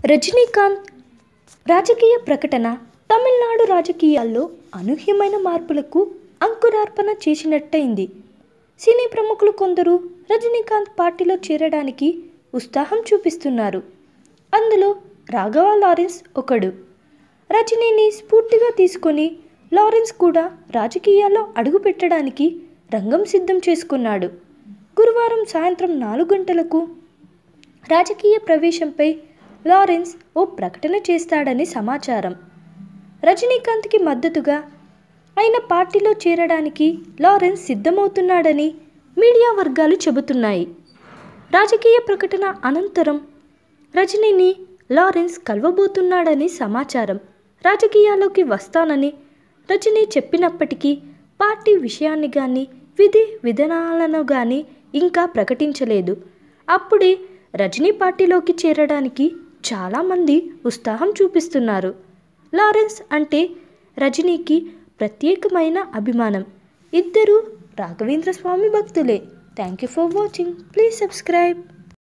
రజనీకాంత్ రాజకీయ ప్రకటన తమిళనాడు రాజకీయాల్లో అనూహ్యమైన మార్పులకు అంకురార్పణ చేసినట్టయింది సినీ ప్రముఖులు కొందరు రజనీకాంత్ పార్టీలో చేరడానికి ఉత్సాహం చూపిస్తున్నారు అందులో రాఘవ లారెన్స్ ఒకడు రజనీని స్ఫూర్తిగా తీసుకొని లారెన్స్ కూడా రాజకీయాల్లో అడుగుపెట్టడానికి రంగం సిద్ధం చేసుకున్నాడు గురువారం సాయంత్రం నాలుగు గంటలకు రాజకీయ ప్రవేశంపై లారెన్స్ ఓ ప్రకటన చేస్తాడని సమాచారం రజనీకాంత్కి మద్దతుగా ఆయన పార్టీలో చేరడానికి లారెన్స్ సిద్ధమవుతున్నాడని మీడియా వర్గాలు చెబుతున్నాయి రాజకీయ ప్రకటన అనంతరం రజనీని లారెన్స్ కలవబోతున్నాడని సమాచారం రాజకీయాల్లోకి వస్తానని రజనీ చెప్పినప్పటికీ పార్టీ విషయాన్ని కానీ విధి విధానాలను కానీ ఇంకా ప్రకటించలేదు అప్పుడే రజనీ పార్టీలోకి చేరడానికి చాలామంది ఉత్సాహం చూపిస్తున్నారు లారెన్స్ అంటే రజనీకి ప్రత్యేకమైన అభిమానం ఇద్దరు రాఘవేంద్ర స్వామి భక్తులే thank you for watching please subscribe